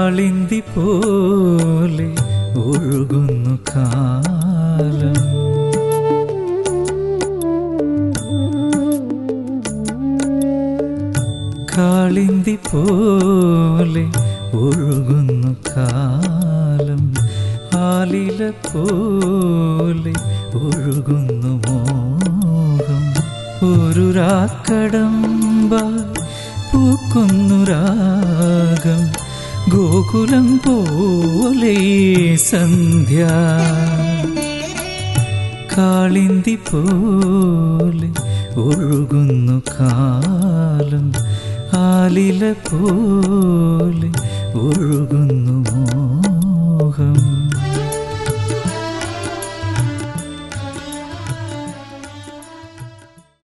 കാളിന്തി പോലെ ഒഴുകുന്നു കാലം കാളിന്തി പോലെ ഒഴുകുന്നു കാലം ആലില പോലെ ഒഴുകുന്നു മോഹം ഒരു രാക്കടമ്പ പൂക്കുന്നു രാഗം ഗോകുലം പോലെ ഈ സന്ധ്യ കാളിന്തി പോലെ ഒഴുകുന്നു കാലം ആലില പോലെ ഒഴുകുന്നു മോഹം